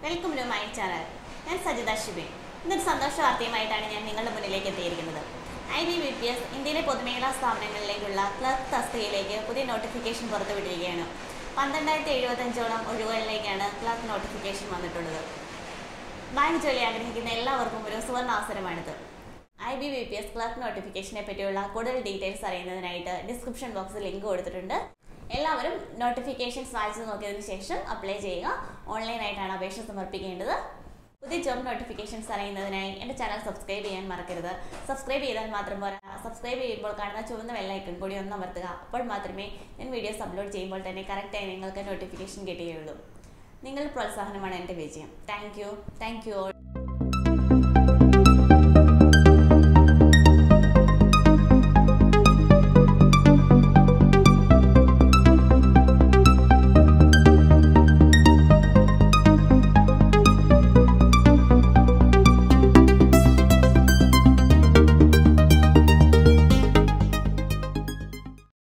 welcome to my channel ഞാൻ സജിത ശുബിൻ ഇന്നൊരു സന്തോഷ വാർത്തയുമായിട്ടാണ് ഞാൻ നിങ്ങളുടെ മുന്നിലേക്ക് എത്തിയിരിക്കുന്നത് I B B P S ഇന്ത്യയിലെ പൊതുമേഖലാ സ്ഥാപനങ്ങളിലേക്കുള്ള ക്ലർക്ക് തസ്തികയിലേക്ക് പുതിയ നോട്ടിഫിക്കേഷൻ പുറത്തുവിട്ടിരിക്കുകയാണ് പന്ത്രണ്ടായിരത്തി എഴുപത്തഞ്ചോളം ഒഴിവുകളിലേക്കാണ് ക്ലർക്ക് നോട്ടിഫിക്കേഷൻ വന്നിട്ടുള്ളത് ബാങ്ക് ജോലി ആഗ്രഹിക്കുന്ന എല്ലാവർക്കും ഒരു സുവർണ അവസരമാണിത് I B B P S clerk നോട്ടിഫിക്കേഷനെ പറ്റിയുള്ള കൂടുതൽ ഡീറ്റെയിൽസ് അറിയുന്നതിനായിട്ട് ഡിസ്ക്രിപ്ഷൻ ബോക്സിൽ ലിങ്ക് കൊടുത്തിട്ടുണ്ട് എല്ലാവരും നോട്ടിഫിക്കേഷൻസ് വായിച്ചു നോക്കിയതിന് ശേഷം അപ്ലൈ ചെയ്യുക ഓൺലൈനായിട്ടാണ് അപേക്ഷ സമർപ്പിക്കേണ്ടത് പുതിയ ജോബ് നോട്ടിഫിക്കേഷൻസ് അറിയുന്നതിനായി എൻ്റെ ചാനൽ സബ്സ്ക്രൈബ് ചെയ്യാൻ മറക്കരുത് സബ്സ്ക്രൈബ് ചെയ്താൽ മാത്രം പോരാ സബ്സ്ക്രൈബ് ചെയ്യുമ്പോൾ കാണുന്ന ചുവന്ന വെള്ളൈക്കൺ കൂടി ഒന്ന് അമർത്തുക അപ്പോൾ മാത്രമേ ഞാൻ വീഡിയോസ് അപ്ലോഡ് ചെയ്യുമ്പോൾ തന്നെ കറക്റ്റായി നിങ്ങൾക്ക് നോട്ടിഫിക്കേഷൻ കിട്ടുകയുള്ളൂ നിങ്ങളുടെ പ്രോത്സാഹനമാണ് എൻ്റെ വിജയം thank you thank you all